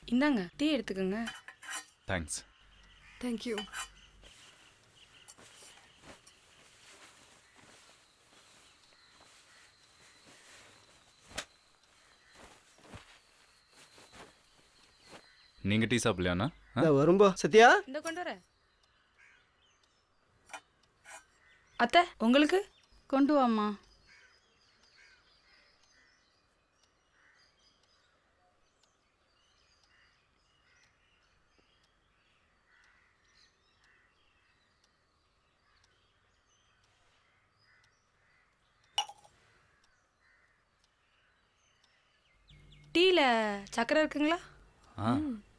இந்தாங்க டீ எடுத்துக்கோங்க thanks thank you நீங்கள் டீ சாப்பிடலையாண்ணா ஆ? இதோ வரும்பா சத்யா இந்த கொண்டு வர அத்தை உங்களுக்கு கொண்டு வாம்மா டீல சக்கரை இருக்குங்களா ஆ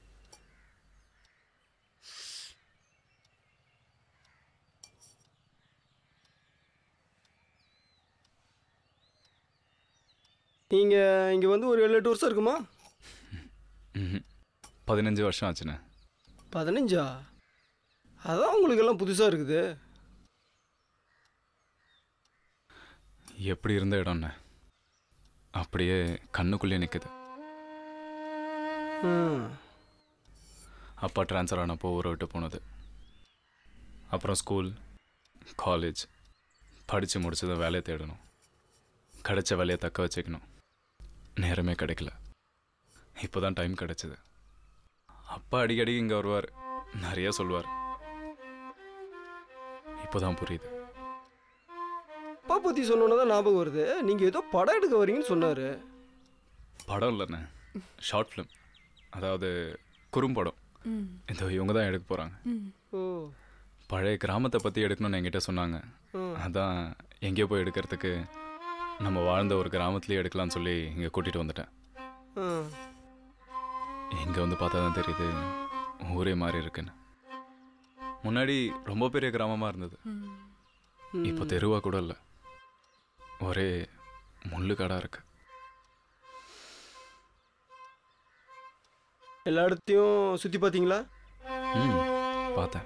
நீங்கள் இங்கே வந்து ஒரு ஏழு எட்டு வருஷம் இருக்குமா ம்ஹும். பதினஞ்சு வருஷம் ஆச்சுண்ணே பதினஞ்சா அதான் உங்களுக்கு எல்லாம் புதுசாக இருக்குது எப்படி இருந்த இடம்ண்ணே அப்படியே கண்ணுக்குள்ளே நிற்குது ம் அப்பா ட்ரான்ஸ்ஃபர் ஆனப்போ ஊரை விட்டு போனது அப்புறம் ஸ்கூல் காலேஜ் படித்து முடிச்சதும் வேலையை தேடணும் கிடைச்ச வேலையை தக்க வச்சுக்கணும் நேரமே கிடைக்கல இப்போ தான் டைம் கிடைச்சது அப்பா அடிக்கடி இங்கே வருவார் நிறைய சொல்லுவார் இப்போ தான் புரியுது அப்பா பற்றி சொன்னோன்னே தான் ஞாபகம் வருது நீங்கள் ஏதோ படம் எடுக்க வரீங்கன்னு சொன்னார் படம் இல்லைண்ணே ஷார்ட் ஃபிலிம் அதாவது குறும்படம் இந்த இவங்க தான் எடுக்க போகிறாங்க ஓ பழைய கிராமத்தை பற்றி எடுக்கணும்னு என்கிட்ட சொன்னாங்க ம். அதான் எங்கேயோ போய் எடுக்கிறதுக்கு நம்ம வாழ்ந்த ஒரு கிராமத்துலேயே எடுக்கலாம்னு சொல்லி இங்கே கூட்டிகிட்டு வந்துட்டேன் ம் இங்கே வந்து பார்த்தா தான் தெரியுது ஊரே மாறி இருக்குன்னு முன்னாடி ரொம்ப பெரிய கிராமமாக இருந்தது இப்போ தெருவாக கூட இல்லை ஒரே முள்ளு காடாக இருக்கு எல்லா இடத்தையும் சுற்றி பார்த்தீங்களா ம் பார்த்தேன்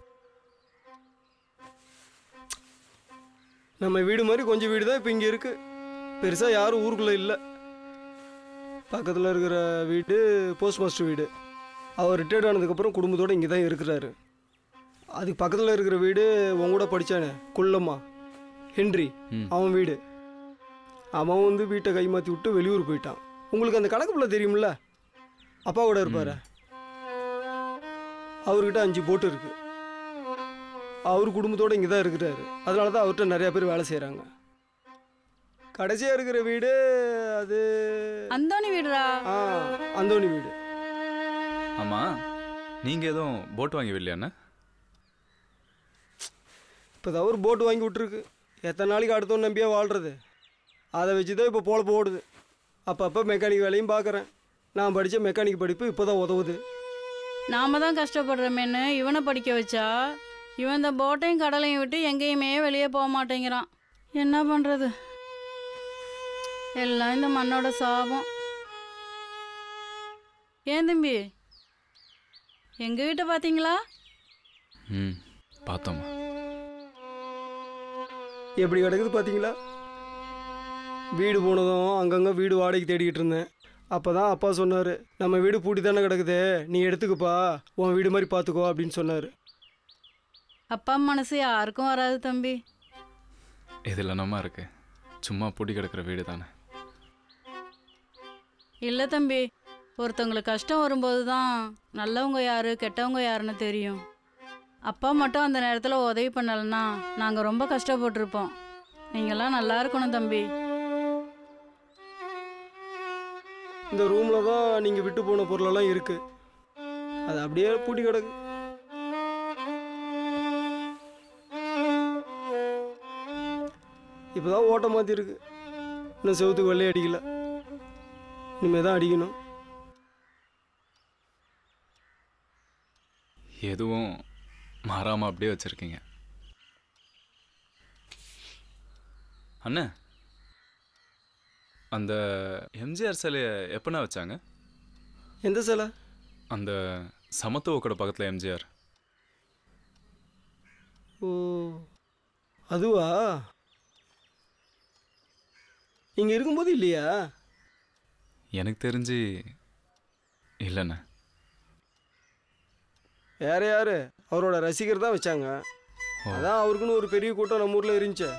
நம்ம வீடு மாதிரி கொஞ்சம் வீடு தான் இப்போ இங்கே இருக்குது பெருசாக யாரும் ஊருக்குள்ளே இல்லை பக்கத்தில் இருக்கிற வீடு போஸ்ட் மாஸ்டர் வீடு அவர் ரிட்டையர்ட் ஆனதுக்கப்புறம் குடும்பத்தோடு இங்கே தான் இருக்கிறாரு அதுக்கு பக்கத்தில் இருக்கிற வீடு உன் கூட படித்தானே குள்ளம்மா ஹென்றி ம். அவன் வீடு அவன் வந்து வீட்டை கை மாற்றி விட்டு வெளியூர் போயிட்டான் உங்களுக்கு அந்த கணக்கு பிள்ளை தெரியும்ல அப்பா கூட இருப்பாரு அவர்கிட்ட அஞ்சு போட்டு இருக்கு அவர் குடும்பத்தோட இங்கே தான் இருக்கிறாரு அதனால தான் அவர்கிட்ட நிறைய பேர் வேலை செய்கிறாங்க கடைசியாக இருக்கிற வீடு அது அந்தோணி வீடுடா ஆ அந்தோணி வீடு ஆமாம் நீங்கள் எதுவும் போட் வாங்கி விடலையாண்ணே இப்போ தான் ஒரு போட்டு வாங்கி விட்ருக்கு எத்தனை நாளைக்கு அடுத்தவன் நம்பியா வாழ்கிறது அதை வச்சு தான் இப்போ பொழப்பு ஓடுது அப்பப்போ மெக்கானிக் வேலையும் பார்க்குறேன் நான் படித்த மெக்கானிக் படிப்பு இப்போ தான் உதவுது நாம தான் கஷ்டப்படுறோமேன்னு இவனை படிக்க வச்சா இவன் இந்த போட்டையும் கடலையும் விட்டு எங்கேயுமே வெளியே போக மாட்டேங்கிறான் என்ன பண்ணுறது எல்லாம் இந்த மண்ணோட சாபம் ஏன் தம்பி எங்கள் வீட்டை பார்த்தீங்களா ம் பார்த்தோம்மா எப்படி கிடக்குது பார்த்தீங்களா வீடு போனதும் அங்கங்கே வீடு வாடகைக்கு தேடிக்கிட்டு இருந்தேன் அப்போ தான் அப்பா சொன்னார் நம்ம வீடு பூட்டி தானே கிடக்குது நீ எடுத்துக்கப்பா உன் வீடு மாதிரி பார்த்துக்கோ அப்படின்னு சொன்னார் அப்பா மனசு யாருக்கும் வராது தம்பி இதில் என்னம்மா இருக்கு சும்மா பூட்டி கிடக்கிற வீடு தானே இல்லை தம்பி ஒருத்தவங்களுக்கு கஷ்டம் வரும்போது தான் நல்லவங்க யாரு கெட்டவங்க யாருன்னு தெரியும் அப்பா மட்டும் அந்த நேரத்தில் உதவி பண்ணலைன்னா நாங்கள் ரொம்ப கஷ்டப்பட்டிருப்போம் நீங்கள்லாம் நல்லா இருக்கணும் தம்பி இந்த ரூமில் தான் நீங்கள் விட்டு போன பொருளெல்லாம் இருக்குது அது அப்படியே பூட்டி கிடக்கு இப்போ தான் ஓட்ட மாற்றிருக்கு இன்னும் செவுத்துக்கு வெள்ளை அடிக்கல இனிமேல் தான் அடிக்கணும் எதுவும் மாறாமல் அப்படியே வச்சுருக்கீங்க அண்ணே அந்த எம்ஜிஆர் சிலையை எப்போண்ணா வச்சாங்க எந்த சிலை அந்த சமத்துவ கூட பக்கத்தில் எம்ஜிஆர் ஓ அதுவா இங்கே இருக்கும்போது இல்லையா எனக்கு தெரிஞ்சு இல்லைண்ணே வேற யாரு அவரோட ரசிகர் தான் வச்சாங்க ஓ. அதான் அவருக்குன்னு ஒரு பெரிய கூட்டம் நம்ம ஊரில் இருந்துச்சு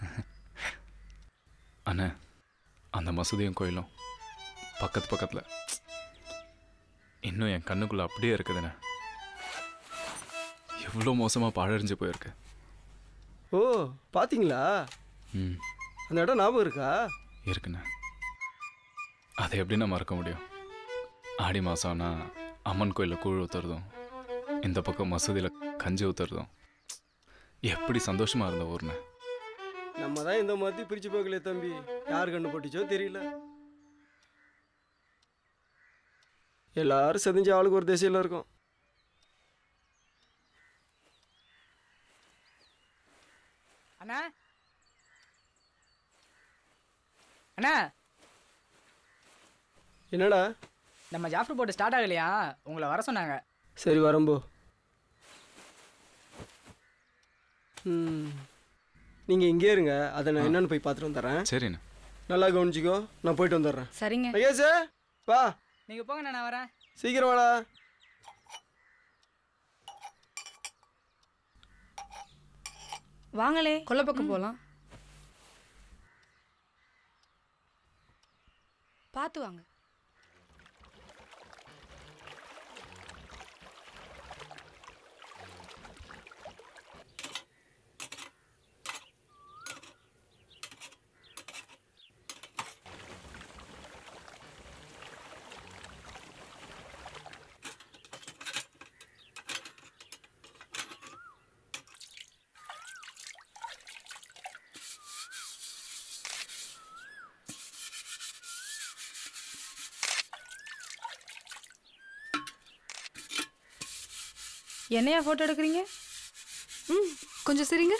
அண்ணே அந்த மசூதியும் கோயிலும் பக்கத்து பக்கத்தில் இன்னும் என் கண்ணுக்குள்ளே அப்படியே இருக்குதுண்ணே எவ்வளோ மோசமாக பாழறிஞ்சு போயிருக்கு ஓ பாத்தீங்களா ம் அந்த இடம் ஞாபகம் இருக்கா இருக்குண்ணே அதை எப்படி நான் மறக்க முடியும் ஆடி மாதம்னா அம்மன் கோயிலில் கூழ் ஊற்றுறதும் இந்த பக்கம் மசூதியில் கஞ்சி ஊற்றுறதும் எப்படி சந்தோஷமாக இருந்த ஊர்ண்ணே நம்ம தான் இந்த மாதிரி பிரிச்சு போகலையே தம்பி யார் கண்ணு போட்டுச்சோ தெரியல எல்லாரும் செதிஞ்ச ஆளுக்கு ஒரு திசையில் இருக்கும் அண்ணா அண்ணா என்னடா நம்ம ஜாஃபர் போட்டு ஸ்டார்ட் ஆகலையா உங்களை வர சொன்னாங்க சரி வரம்போ ம் நீங்கள் இங்கே இருங்க அதை நான் என்னன்னு போய் பார்த்துட்டு வந்துடுறேன் சரிண்ணே நல்லா கவனிச்சிக்கோ நான் போயிட்டு வந்துடுறேன் சரிங்க மகேஷ் வா நீங்கள் போங்க நான் வரேன் சீக்கிரம் வாடா வாங்களே கொல்லை பக்கம் போகலாம் பார்த்து வாங்க என்னையா ஃபோட்டோ எடுக்கிறீங்க ம் கொஞ்சம் சரிங்க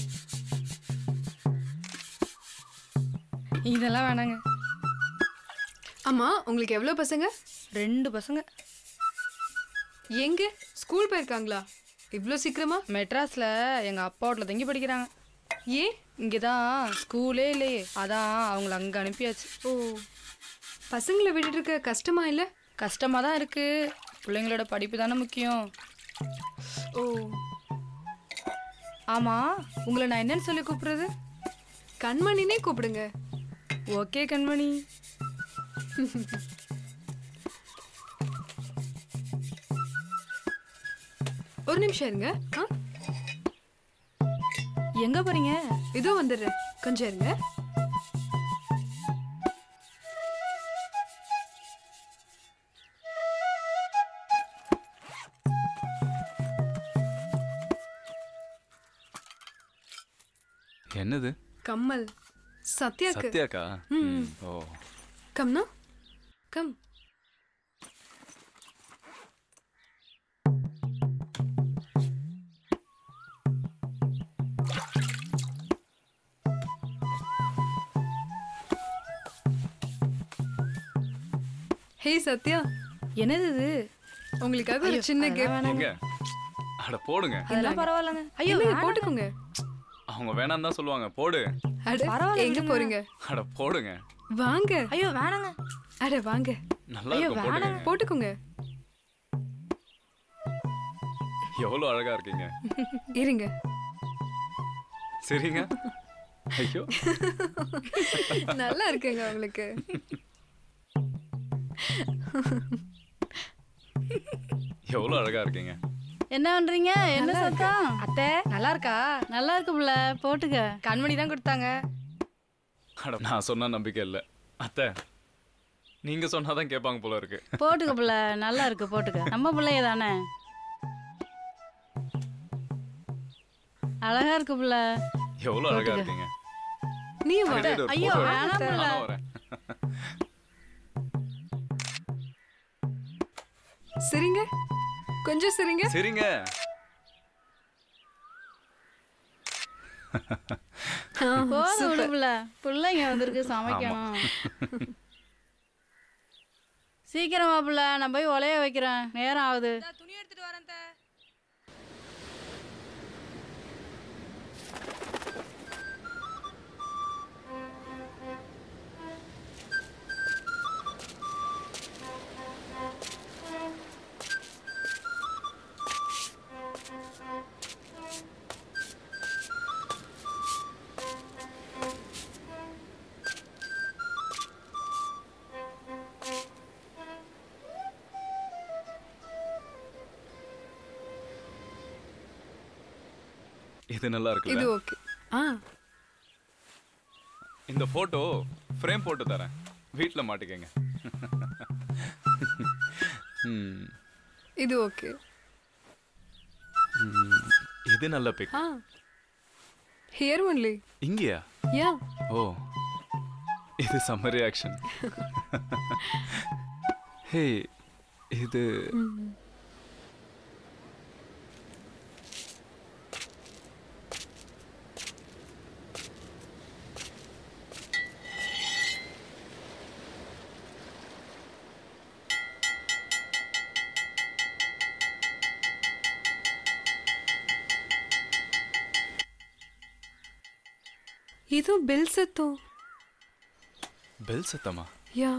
இதெல்லாம் வேணாங்க அம்மா உங்களுக்கு எவ்வளோ பசங்க ரெண்டு பசங்க எங்க ஸ்கூல் போயிருக்காங்களா இவ்வளோ சீக்கிரமா மெட்ராஸில் எங்கள் அப்பா வீட்டில் தங்கி படிக்கிறாங்க ஏன் இங்கே தான் ஸ்கூலே இல்லையே அதான் அவங்கள அங்கே அனுப்பியாச்சு ஓ பசங்களை விட்டுட்டு இருக்க கஷ்டமா இல்லை கஷ்டமாக தான் இருக்குது பிள்ளைங்களோட படிப்பு தானே முக்கியம் ஓ ஆமாம் உங்களை நான் என்னன்னு சொல்லி கூப்பிடுறது கண்மணினே கூப்பிடுங்க ஓகே கண்மணி ஒரு நிமிஷம் இருங்க ஆ எங்கே போகிறீங்க இதோ வந்துடுறேன் கொஞ்சம் இருங்க என்னது கம்மல் சத்யாக்கு சத்யாக்கா ம், ஓ கம்னா கம் ஹே சத்யா என்னது இது உங்களுக்காக ஒரு சின்ன கிஃப்ட் எங்க அட போடுங்க அதெல்லாம் பரவாயில்லங்க ஐயோ ஐயோ வேணாங்க. போட்டுக்கோங்க அவங்க வேணாம் தான் சொல்லுவாங்க போடு அட பரவாயில்ல, எங்க விடுங்க. போறீங்க அட போடுங்க வாங்க ஐயோ வேணாங்க அட வாங்க நல்லா ஐயோ, இருக்கும் போடுங்க போட்டுக்கோங்க எவ்வளோ அழகா இருக்கீங்க இருங்க சரிங்க ஐயோ நல்லா இருக்குங்க உங்களுக்கு எவ்வளோ அழகா இருக்கீங்க என்ன பண்றீங்க என்ன சத்தம் அத்தை நல்லா இருக்கா நல்லா இருக்கு புள்ள போட்டுக்க கண்மணி தான் கொடுத்தாங்க அட நான் சொன்னா நம்பிக்கை இல்லை அத்தை நீங்க சொன்னாதான் கேட்பாங்க போல இருக்கு போட்டுக்க புள்ள நல்லா இருக்கு போட்டுக்க நம்ம பிள்ளைய தானே அழகா இருக்கு புள்ள எவ்வளோ அழகா இருக்கீங்க நீ வா அடே, ஒரு ஐயோ, photo வேணாம் எடுத்து. புள்ள. நானும் வரேன் சரிங்க கொஞ்சம் சரிங்க சரிங்க ஆ, போதும் விடு புள்ள பிள்ளைங்க வந்திருக்கு சமைக்கணும் சீக்கிரமா புள்ள நான் போய் உலைய வைக்கிறேன் நேரம் ஆகுது துணி எடுத்துட்டு வரேன் இது நல்லா இது இருக்குல்ல ஓகே ஆ இந்த போட்டோ ஃப்ரேம் போட்டு தரேன் வீட்டில் மாட்டிக்கங்க ம், இது ஓகே ம், இது நல்ல பிக் ஆ ஹியர் ஒன்லி இங்கேயா யா ஓ இது சம்மர் ரியாக்ஷன் ஹே இது இது பெல் சத்தம் பெல் சத்தமா யா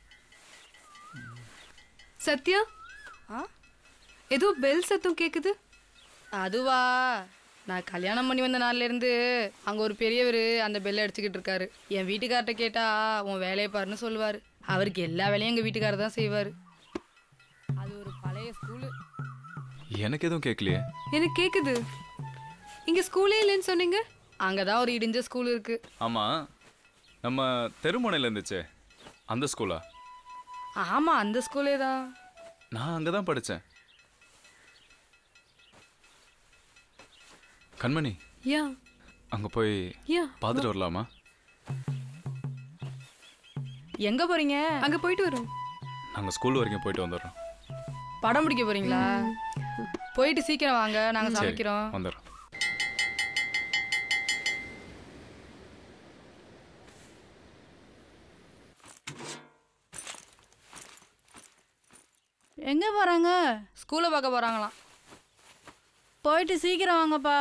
சத்யா ஆ ஏதோ பெல் சத்தம் கேக்குது அதுவா நான் கல்யாணம் பண்ணி வந்த நாள்ல இருந்து அங்க ஒரு பெரியவர் அந்த பெல்லை அடிச்சுக்கிட்டு இருக்காரு என் வீட்டுக்கார்ட்ட கேட்டா உன் வேலையை பாருன்னு சொல்லுவாரு அவருக்கு எல்லா வேலையும் எங்க வீட்டுக்காரர் தான் செய்வாரு அது ஒரு பழைய ஸ்கூலு எனக்கு எதுவும் கேட்கலையே எனக்கு கேக்குது இங்க ஸ்கூலே இல்லைன்னு சொன்னீங்க அங்கதான் ஒரு இடிஞ்ச ஸ்கூல் இருக்கு ஆமா நம்ம தெருமுனையில் இருந்துச்சே அந்த ஸ்கூலா ஆமா அந்த ஸ்கூலே தான் நான் அங்கே தான் படித்தேன் கண்மணி யா அங்கே போய் யா பார்த்துட்டு வரலாமா எங்க போறீங்க அங்க போயிட்டு வரோம் நாங்கள் ஸ்கூல் வரைக்கும் போயிட்டு வந்துடுறோம் படம் பிடிக்க போறீங்களா போயிட்டு சீக்கிரம் வாங்க நாங்க சரி சமைக்கிறோம் வந்துடுறோம் எங்கே போகிறாங்க ஸ்கூலை பார்க்க போறாங்களாம் போயிட்டு சீக்கிரம் வாங்கப்பா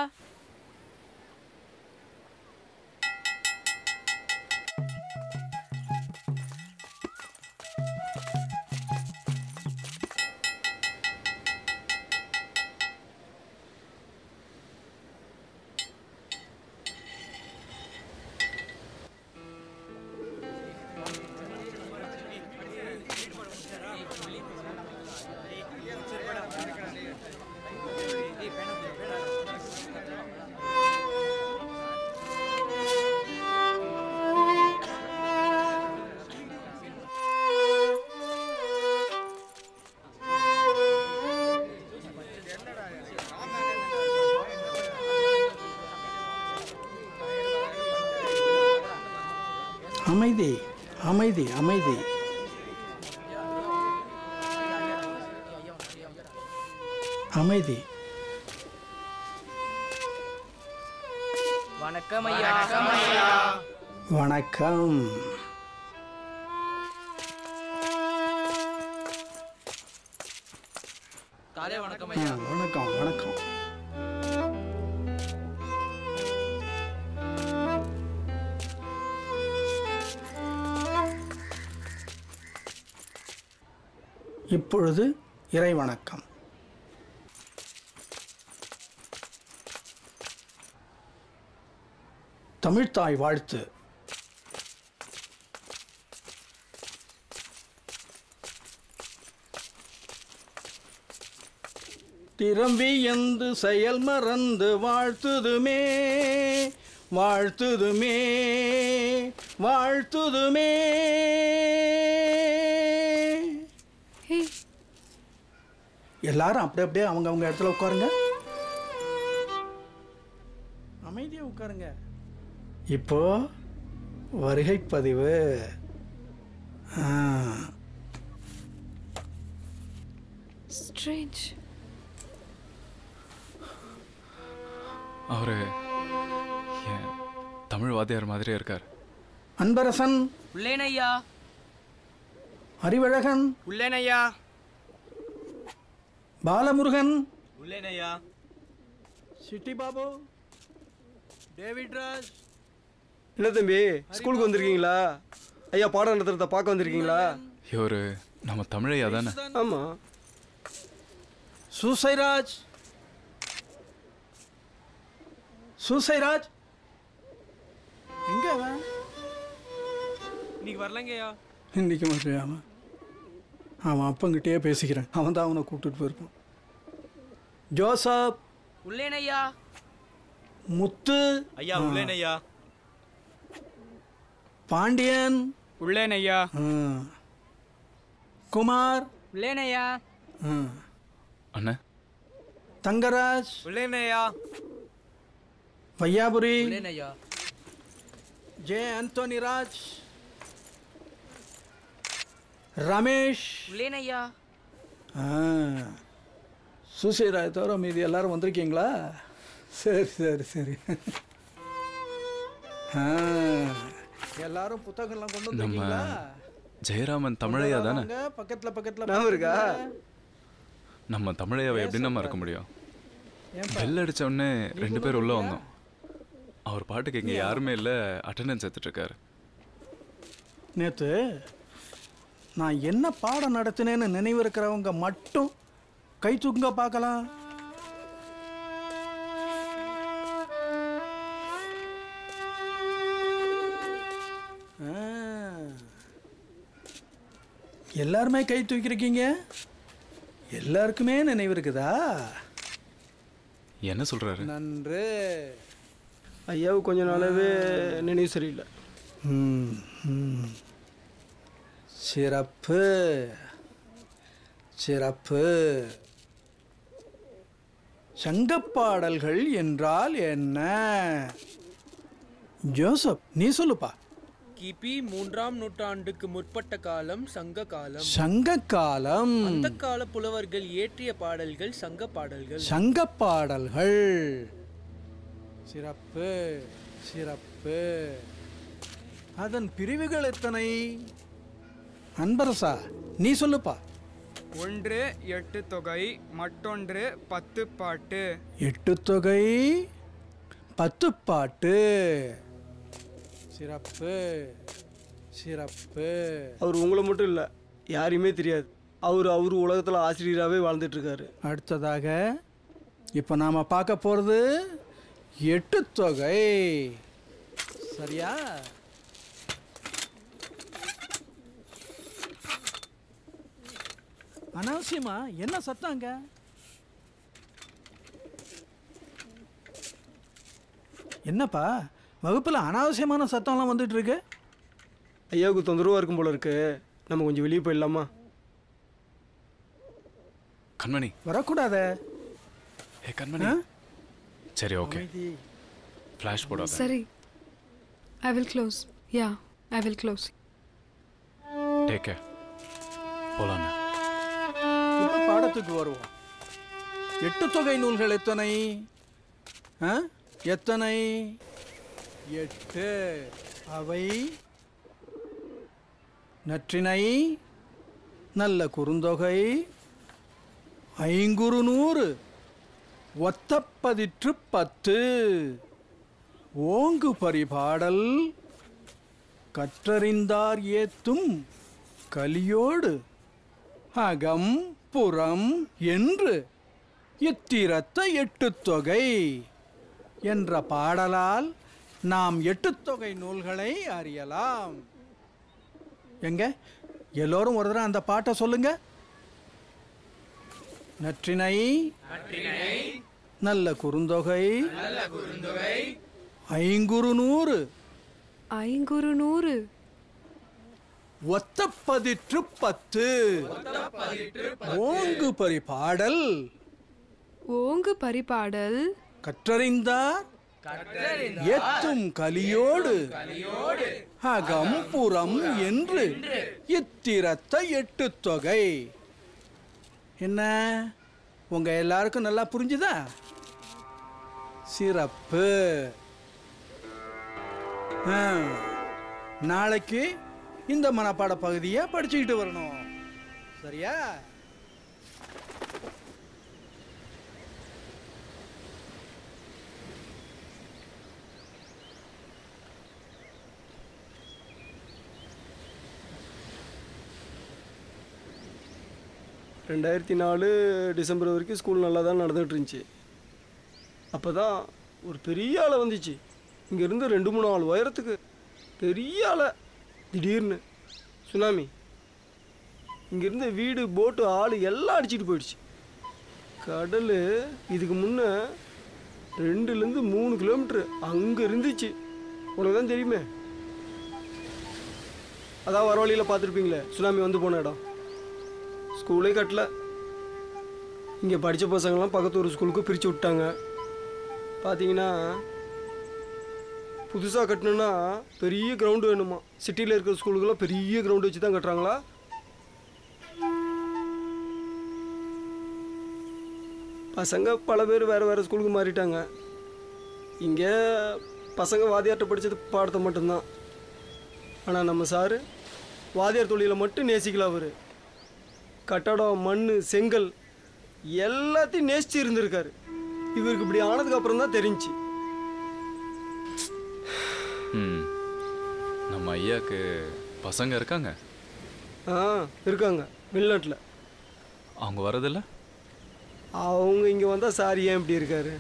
அமைதி அமைதி அமைதி அமைதி வணக்கம் ஐயா வணக்கம் வணக்கம் ஆ, வணக்கம் வணக்கம் இப்பொழுது இறை வணக்கம் தமிழ்த்தாய் வாழ்த்து திரும்பி எந்து செயல் மறந்து வாழ்த்துதுமே வாழ்த்துதுமே வாழ்த்துதுமே ஹே எல்லாரும் அப்படி அப்படியே அவங்க அவங்க இடத்துல உட்காருங்க அமைதியா உட்காருங்க இப்போ வருகை பதிவு ஆ, ஸ்ட்ரேஞ்ச் அவரு என் தமிழ் வாத்தியார் மாதிரியே இருக்கார் அன்பரசன் உள்ளேனையா அறிவழகன் உள்ளேனையா பாலமுருகன் உள்ளேனையா சிட்டி பாபு டேவிட் ராஜ் என்ன தம்பி ஸ்கூலுக்கு வந்திருக்கீங்களா ஐயா பாடம் நடத்துறத பார்க்க வந்திருக்கீங்களா இவரு நம்ம தமிழையா தானே ஆமாம் சூசைராஜ் சூசைராஜ் எங்க அவன் இன்னைக்கு வரலங்கய்யா இன்னைக்கு மட்டும் அவன் அவன் அப்பங்கிட்டே பேசிக்கிறேன் அவன் தான் அவனை கூப்பிட்டுட்டு போயிருப்பான் ஜோசப் உள்ளேனையா முத்து ஐயா உள்ளேன் ஐயா பாண்டியன் உள்ளேன் ஐயா ஆ. குமார் உள்ளேனையா ஆ. அண்ணே தங்கராஜ் உள்ளேன் ஐயா வையாபுரி ஐயா ஜே ஆந்தோனி ராஜ் ரமேஷ் உள்ளேனையா ஆ சுசீராய் தவிர மீதி எல்லாரும் வந்திருக்கீங்களா சரி சரி சரி ஆ எல்லாரும் புத்தகம்லாம் கொண்டு வந்திருக்கீங்களா ஜெயராமன் தமிழையா தானே வாங்க, பக்கத்துல பக்கத்துல ஞாபகம் இருக்கா? நம்ம தமிழையாவை எப்படி நம்ம இருக்க முடியும் பெல் அடிச்ச உடனே ரெண்டு பேர் உள்ள வந்தோம் அவர் பாட்டுக்கு இங்க யாருமே இல்ல அட்டெண்டன்ஸ் எடுத்துட்டு இருக்காரு நேத்து நான் என்ன பாடம் நடத்தினேன்னு நினைவு இருக்கிறவங்க மட்டும் கை தூக்குங்க பார்க்கலாம் ஆ. எல்லாருமே கை தூக்கியிருக்கீங்க எல்லாருக்குமே நினைவு இருக்குதா என்ன சொல்றாரு நன்று ஐயாவுக்கு கொஞ்ச நாளாவே நினைவு சரியில்லை ம், ம். சிறப்பு சிறப்பு சங்கப்பாடல்கள் என்றால் என்ன ஜோசப் நீ சொல்லுப்பா கிபி மூன்றாம் நூற்றாண்டுக்கு முற்பட்ட காலம் சங்க காலம் சங்க காலம் அந்த கால புலவர்கள் இயற்றிய பாடல்கள் சங்க பாடல்கள் சங்க பாடல்கள் சிறப்பு சிறப்பு அதன் பிரிவுகள் எத்தனை அன்பரசா நீ சொல்லுப்பா ஒன்று எட்டு தொகை மற்றொன்று பத்து பாட்டு எட்டு தொகை பத்து பாட்டு சிறப்பு சிறப்பு அவர் உங்களை மட்டும் இல்லை யாரையுமே தெரியாது அவர் அவர் உலகத்தில் ஆசிரியராகவே வாழ்ந்துட்டு இருக்காரு அடுத்ததாக இப்போ நாம் பார்க்க போகிறது எட்டு தொகை சரியா அனாவசியமா என்ன சத்தங்க என்னப்பா வகுப்பில் அனாவசியமான சத்தம்லாம் வந்துட்டு இருக்கு ஐயாவுக்கு தொந்தரவாக இருக்கும் போல இருக்கு நம்ம கொஞ்சம் வெளியே போயிடலாமா கண்மணி வரக்கூடாதே ஏ கண்மணி சரி ஓகே அமைதி. ஃப்ளாஷ் போடாத சரி I will close ya I will close take care போலாண்ணே இப்ப பாடத்துக்கு வருவோம் எட்டு தொகை நூல்கள் எத்தனை ஆ? எத்தனை எட்டு அவை நற்றினை நல்ல குறுந்தொகை ஐங்குறு நூறு ஒத்தப்பதிற்று பத்து ஓங்கு பரிபாடல் கற்றறிந்தார் ஏத்தும் கலியோடு அகம் புறம் என்று இத்திரத்த எட்டுத் தொகை என்ற பாடலால் நாம் எட்டுத் தொகை நூல்களை அறியலாம் எங்க எல்லோரும் ஒரு தடவை அந்த பாட்டை சொல்லுங்க நற்றினை நல்ல குறுந்தொகை ஐங்குறு நூறு ஐங்குறு நூறு ஒத்தப்பதிற்று பத்து ஓங்கு பரிபாடல் ஓங்கு பரிபாடல் கற்றறிந்தார் எத்தும் கலியோடு அகம் புறம் என்று இத்திரத்த எட்டு தொகை என்ன உங்க எல்லாருக்கும் நல்லா புரிஞ்சுதா சிறப்பு ஆ, நாளைக்கு இந்த மனப்பாட பகுதியை படிச்சுக்கிட்டு வரணும் சரியா ரெண்டாயிரத்தி நாலு டிசம்பர் வரைக்கும் ஸ்கூல் நல்லா தான் நடந்துகிட்டு இருந்துச்சு அப்போ தான் ஒரு பெரிய அலை வந்துச்சு இங்கேருந்து ரெண்டு மூணு நாள் உயரத்துக்கு பெரிய அலை திடீர்னு சுனாமி இங்கேருந்து வீடு போட்டு ஆள் எல்லாம் அடிச்சிட்டு போயிடுச்சு கடல் இதுக்கு முன்னே ரெண்டுலேருந்து மூணு கிலோமீட்ரு அங்கே இருந்துச்சு உனக்கு தான் தெரியுமே அதான் வர வழியில் பார்த்துருப்பீங்களே சுனாமி வந்து போன இடம் ஸ்கூலே கட்டல இங்கே படித்த பசங்களாம் பக்கத்து ஒரு ஸ்கூலுக்கு பிரித்து விட்டாங்க பார்த்தீங்கன்னா புதுசாக கட்டணுன்னா பெரிய கிரவுண்டு வேணுமா சிட்டியில் இருக்கிற ஸ்கூலுக்கெல்லாம் பெரிய கிரவுண்டு வச்சு தான் கட்டுறாங்களா பசங்க பல பேர் வேறு வேறு ஸ்கூலுக்கு மாறிட்டாங்க இங்கே பசங்க வாத்தியார்ட்ட படித்தது பாடத்தை மட்டும்தான் ஆனால் நம்ம சாரு வாத்தியார் தொழிலை மட்டும் நேசிக்கல அவர் கட்டடம் மண் செங்கல் எல்லாத்தையும் நேசிச்சு இருந்திருக்காரு இவருக்கு இப்படி ஆனதுக்கு அப்புறம் தான் தெரிஞ்சுச்சு ம் நம்ம ஐயாக்கு பசங்க இருக்காங்க ஆ இருக்காங்க வெளிநாட்டில் அவங்க வரதில்ல அவங்க இங்கே வந்தால் சார் ஏன் இப்படி இருக்காரு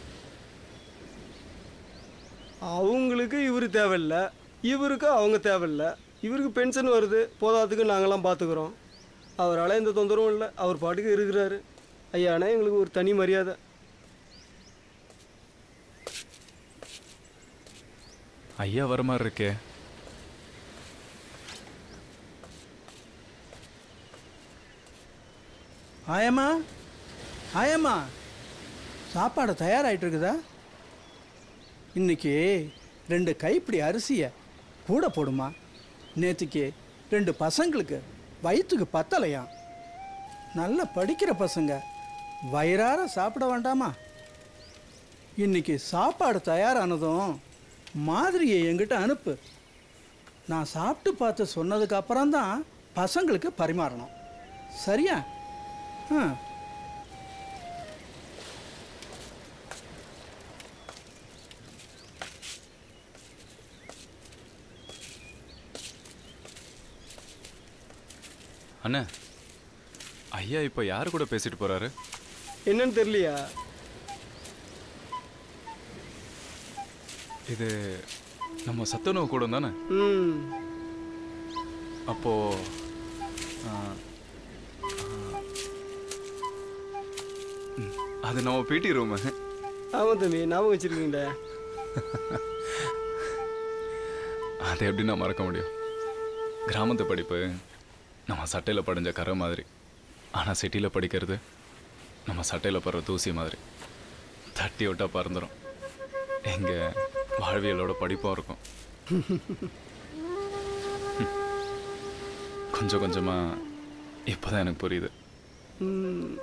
அவங்களுக்கு இவர் தேவையில்ல இவருக்கு அவங்க தேவையில்ல இவருக்கு பென்ஷன் வருது போதாதுக்கு நாங்களாம் பார்த்துக்குறோம் அவரால் எந்த தொந்தரவும் இல்லை அவர் பாட்டுக்கு இருக்கிறாரு ஐயானா எங்களுக்கு ஒரு தனி மரியாதை ஐயா வர மாதிரி இருக்கே ஆயம்மா ஆயம்மா சாப்பாடு தயாராகிட்டு இருக்குதா இன்னைக்கு ரெண்டு கைப்பிடி அரிசியை கூட போடுமா நேற்றுக்கு ரெண்டு பசங்களுக்கு வயிற்றுக்கு பத்தலையாம் நல்லா படிக்கிற பசங்க வயிறார சாப்பிட வேண்டாமா இன்னைக்கு சாப்பாடு தயாரானதும் மாதிரியை என்கிட்ட அனுப்பு நான் சாப்பிட்டு பார்த்து சொன்னதுக்கு அப்புறம்தான் பசங்களுக்கு பரிமாறணும் சரியா ஆ அண்ணே ஐயா இப்போ யார் கூட பேசிட்டு போறாரு என்னன்னு தெரியலையா இது நம்ம சத்துணவு கூட தானே ம் அப்போ ஆ, ஆ, ம், அது நம்ம பிடி ரூமு ஆமாம் தம்பி ஞாபகம் வச்சுருக்கீங்களே அதை எப்படி நான் மறக்க முடியும் கிராமத்து படிப்பு நம்ம சட்டையில் படிஞ்ச கரை மாதிரி ஆனால் சிட்டியில் படிக்கிறது நம்ம சட்டையில் படுற தூசி மாதிரி தட்டி விட்டா பறந்துடும் எங்க வாழ்வியலோட படிப்பும் இருக்கும் கொஞ்சம் கொஞ்சமாக இப்போதான் எனக்கு புரியுது ம்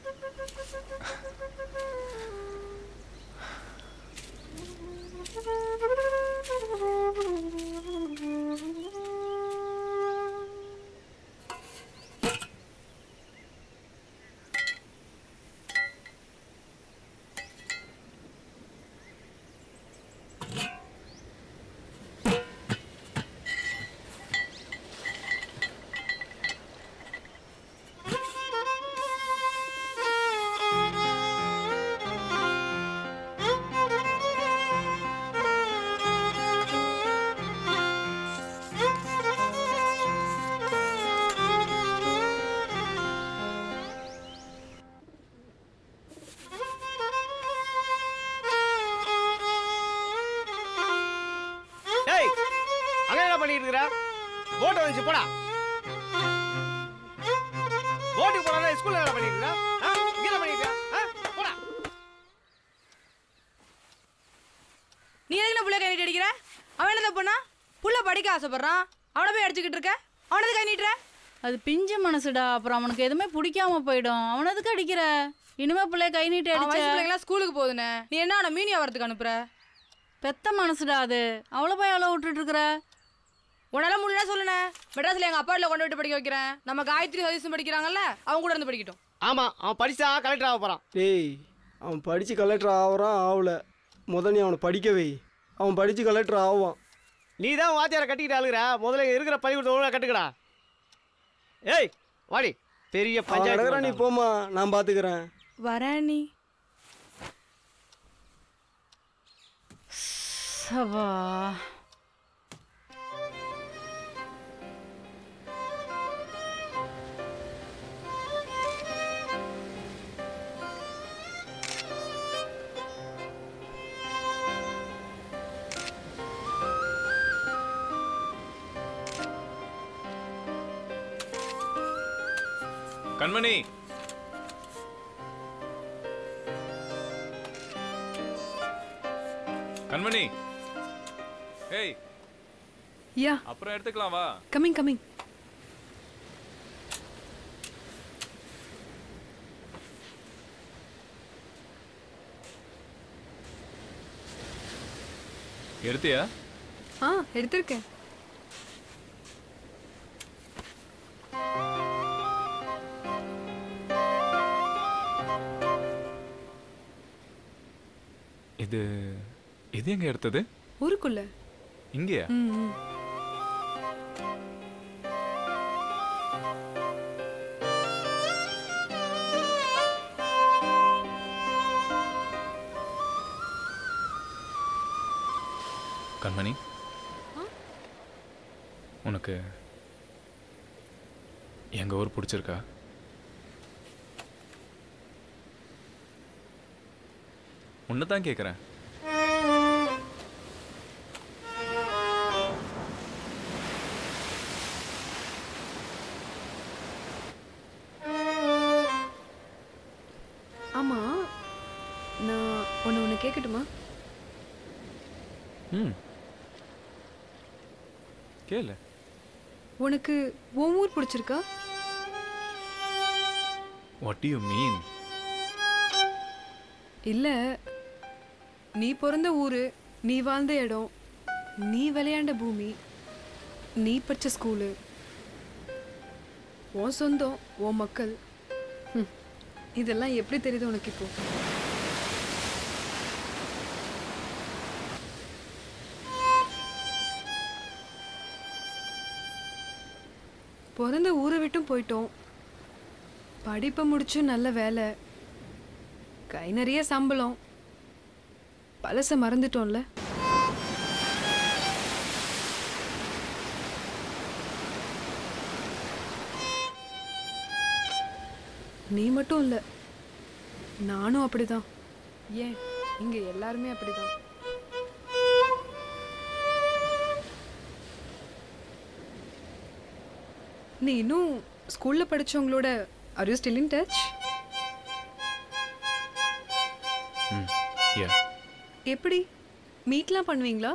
டேய் அங்க என்ன பண்ணிட்டு இருக்கிற போட்டை வந்துச்சு போடா போட்டுக்கு போனா ஸ்கூல்ல என்ன பண்ணிட்டு இருக்கிற ஆ? இங்க என்ன பண்ணிட்டு இருக்க? ஆ? போடா நீ எதுக்கு புள்ள கை நீட்டி அடிக்கிற அவன் என்ன பண்ணா புள்ள படிக்க ஆசைப்படுறான் அவனை போய் அடிச்சுக்கிட்டு இருக்க அவனை எதுக்கு கை நீட்டுற அது பிஞ்சு மனசுடா அப்புறம் அவனுக்கு எதுவுமே பிடிக்காம போயிடும் அவன் எதுக்கு அடிக்கிற இனிமே பிள்ளைய கை நீட்டி அவன் அடிச்ச வயசு பிள்ளைங்களாம் ஸ்கூலுக்கு போகுதுண்ணே நீ என்ன அவனை மீனி ஆவறதுக்கு அனுப்புற பெத்த மனசுடா அது அவ்வளோ போய் அவ்வளோ விட்டுட்டு இருக்கிற உன்னால முடியல சொல்லுண்ணே மெட்ராஸ்ல எங்க அப்பா வீட்டில் கொண்டு விட்டு படிக்க வைக்கிறேன் நம்ம காயத்ரி சதீஷும் படிக்கிறாங்கல்ல அவங்க கூட இருந்து படிக்கட்டும் ஆமா அவன் படிச்சா கலெக்டர் ஆக போறான் டேய் அவன் படித்து கலெக்டர் ஆகிறான் ஆகல முத நீ அவனை படிக்க வை அவன் படித்து கலெக்டர் ஆவான் நீ தான் வாத்தியாரை கட்டிக்கிட்டு அழுகுற முதல்ல இங்க இருக்கிற பள்ளிக்கூடத்தை ஒழுங்கா கட்டுக்கடா ஏய் வாடி பெரிய அவன் கிடக்குறான் நீ பஞ்சாயத்து போமா நான் பார்த்துக்கிறேன் வரேன் நீ சவா கண்மணி கண்மணி ஏய் யா அப்புறம் எடுத்துக்கலாம் வா கமிங் கமிங் எடுத்தியா ஆ எடுத்திருக்கேன் இது இது எங்க எடுத்தது ஊருக்குள்ள இங்கேயா ம் ம். கண்மணி ஆ? உனக்கு எங்க ஊர் பிடிச்சிருக்கா உன்னை தான் கேட்குறேன் ஆமா நான் ஒன்று ஒன்று கேட்கட்டுமா ம் கேளு உனக்கு உன் ஊர் பிடிச்சிருக்கா வாட் யூ மீன் இல்லை நீ பிறந்த ஊர் நீ வாழ்ந்த இடம் நீ விளையாண்ட பூமி நீ படிச்ச ஸ்கூலு உன் சொந்தம் உன் மக்கள் ஹம், இதெல்லாம் எப்படி தெரியுது உனக்கு இப்போ பிறந்த ஊரை விட்டும் போயிட்டோம் படிப்பை முடிச்சு நல்ல வேலை கை நிறைய சம்பளம் பழச மறந்துட்டோம்ல நீ மட்டும் இல்ல நானும் அப்படிதான் ஏன் இங்க எல்லாருமே அப்படிதான் நீ இன்னும் ஸ்கூல்ல படிச்சவங்களோட are you still in touch hmm ya எப்படி மீட்லாம் பண்ணுவீங்களா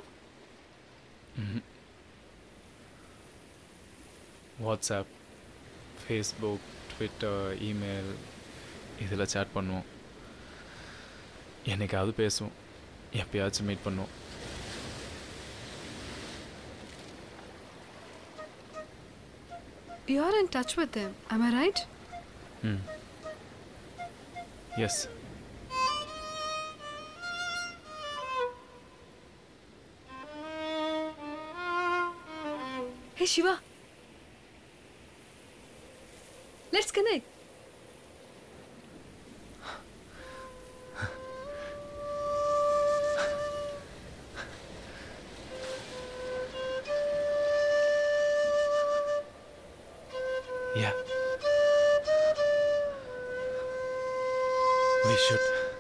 வாட்ஸ்அப் ஃபேஸ்புக் ட்விட்டர் இமெயில் இதில் சேட் பண்ணுவோம் என்னைக்காவது பேசுவோம் எப்பயாச்சும் மீட் பண்ணுவோம் you are in touch with them am i right hmm yes Hey Shiva. Let's connect. Yeah. We should.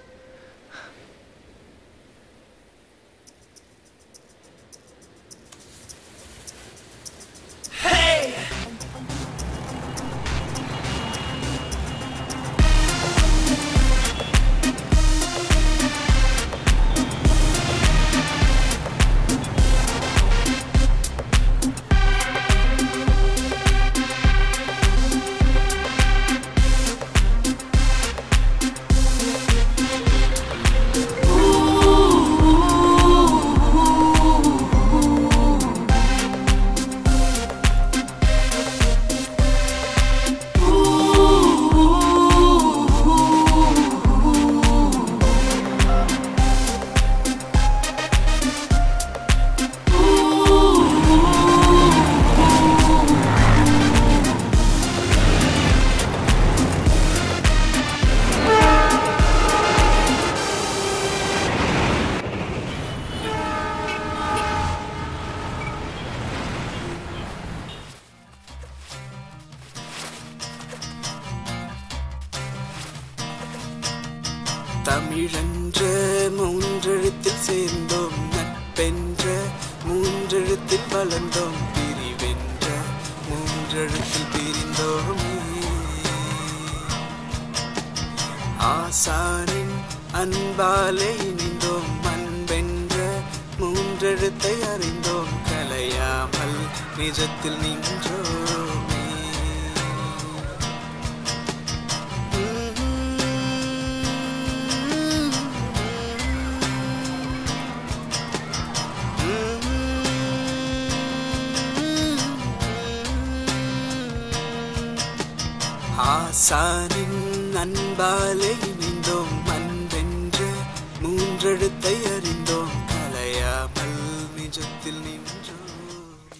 தமிழென்ற மூன்றெழுத்தில் சேர்ந்தோம் நட்பென்ற மூன்றெழுத்தில் வளர்ந்தோம் பிரிவென்ற மூன்றெழுத்தில் பிரிந்தோமே ஆசானின் அன்பாலே இணைந்தோம் அன்பென்ற மூன்றெழுத்தை அறிந்தோம் கலையாமல் நிஜத்தில் நின்றோமே ஆசானின் அன்பாலே இணைந்தோம் அன்பென்ற மூன்றெழுத்தை அறிந்தோம் கலையாமல் நிஜத்தில் நின்றோம்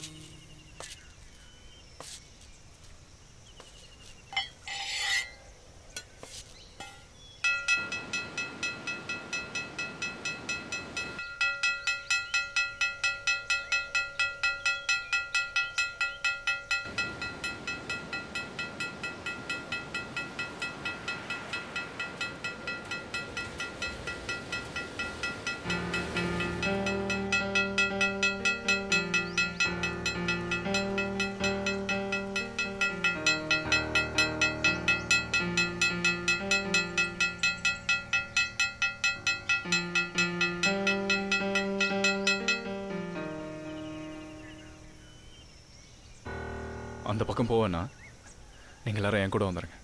அந்த பக்கம் போவேன்னா நீங்கள் எல்லாரும் என் கூட வந்துடுங்க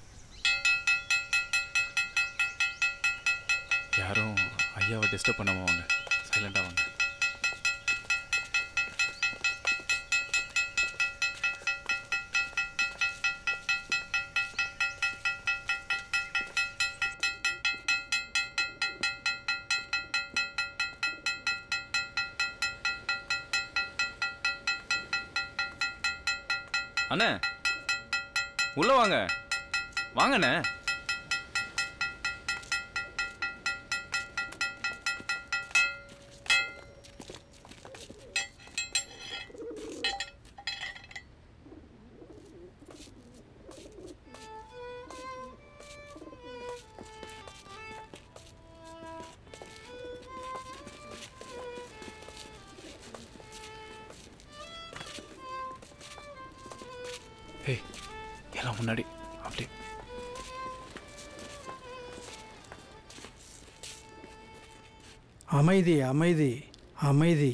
யாரும் ஐயாவை டிஸ்டர்ப் பண்ணாம வாங்க சைலண்டாக வாங்க அண்ணே உள்ள வாங்க வாங்கண்ணே ஏய் எல்லாம் முன்னாடி அப்படி அமைதி அமைதி அமைதி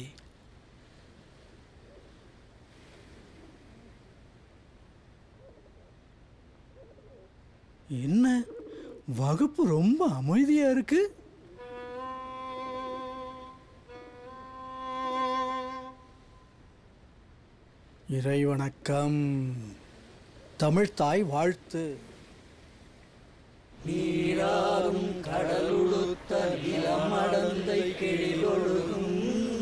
என்ன வகுப்பு ரொம்ப அமைதியா இருக்கு இறைவணக்கம் தமிழ்த்தாய் வாழ்த்து நீராறும் கடலுடுத்த நிலமடந்தை கிழிலொழுகும்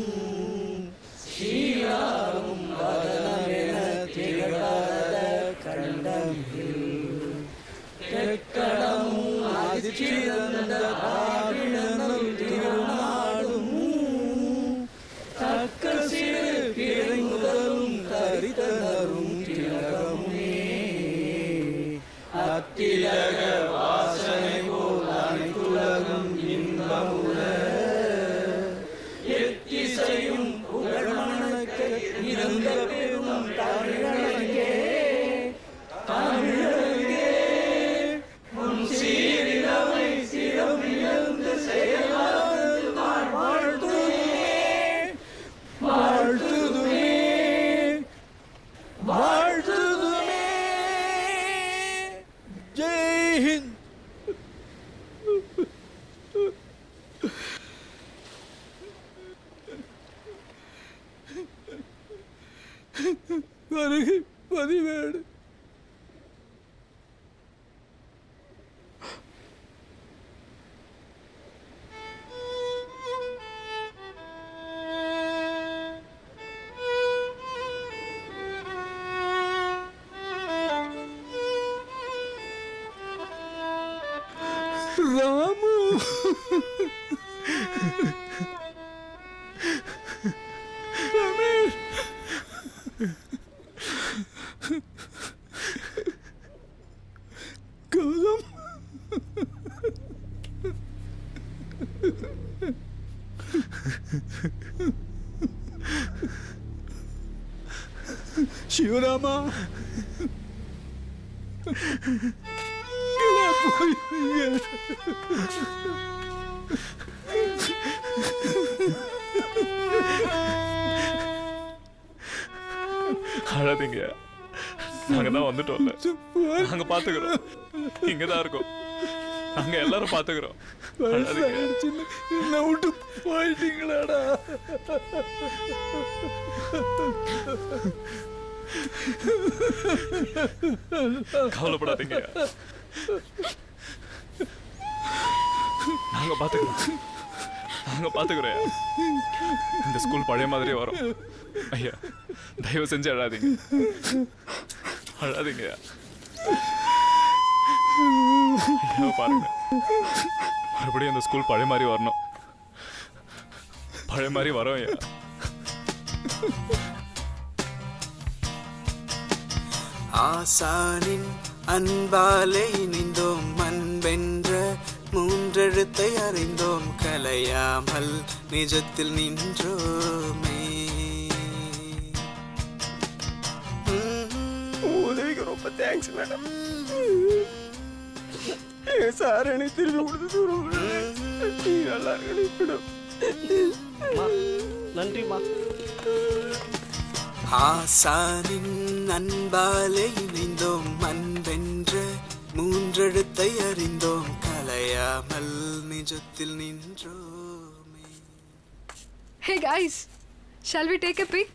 சீராரும் வதனமென திகழாத கண்டமில் தெக்கடமும் அதிர்ச்சிறந்த ஆவிடனும் திருநாடும் தக்க சிறு பிறை முதலும் தரித்தனரும் திலகமே அத்திலக வாசனை போல் அனைத்துலகும் இன்பமுற எத்திசையும் புகழ் மணக்க இருந்த பெரும் தமிழங்கே தமிழங்கே உன் சீரிழமை சிரம் இழந்து செயலாது வாழ்த்துமே வாழ்த்துதுமே வாழ்த்துதுமே ஜெய் ஹிந்த் வருகை பதிவேடு ராமு ரமேஷ் கௌதம் சிவராமா கிளப்பு அழாதீங்க நாங்க தான் வந்துட்டோம்ல நாங்க பாத்துக்கிறோம் இங்க தான் இருக்கோம் நாங்க எல்லாரும் பாத்துக்கிறோம் அழாதீங்க என்ன விட்டு போயிட்டீங்களாடா கவலைப்படாதீங்க நாங்க பாத்துக்கிறோம் நாங்க பாத்துக்கிறோம் இந்த ஸ்கூல் பழைய மாதிரியே வரும் ஐயா தயவு செஞ்சு அழாதீங்க அழாதீங்க ஐயா பாருங்க மறுபடியும் இந்த ஸ்கூல் பழைய மாதிரி வரணும் பழைய மாதிரி வரோம் ஐயா ஆசானின் அன்பாலே இணைந்தோம் அன்பென்ற மூன்றெழுத்தை அறிந்தோம் கலையாமல் நிஜத்தில் நின்றோமே உதவிக்கு ரொம்ப தேங்க்ஸ் மேடம் சார் எனக்கு திரும்பி கொடுத்து தூரம் நீ நல்லா இருக்கணும் மேடம் நன்றிம்மா ஆசானின் அன்பாலே இணைந்தோம் அன்பென்ற மூன்றெழுத்தை அறிந்தோம் கலையாமல் நிஜத்தில் நின்றோம் Hey guys, shall we take a pic?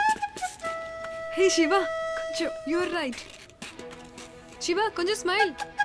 Hey Shiva, கொஞ்சம் you're right. Shiva, கொஞ்சம் smile.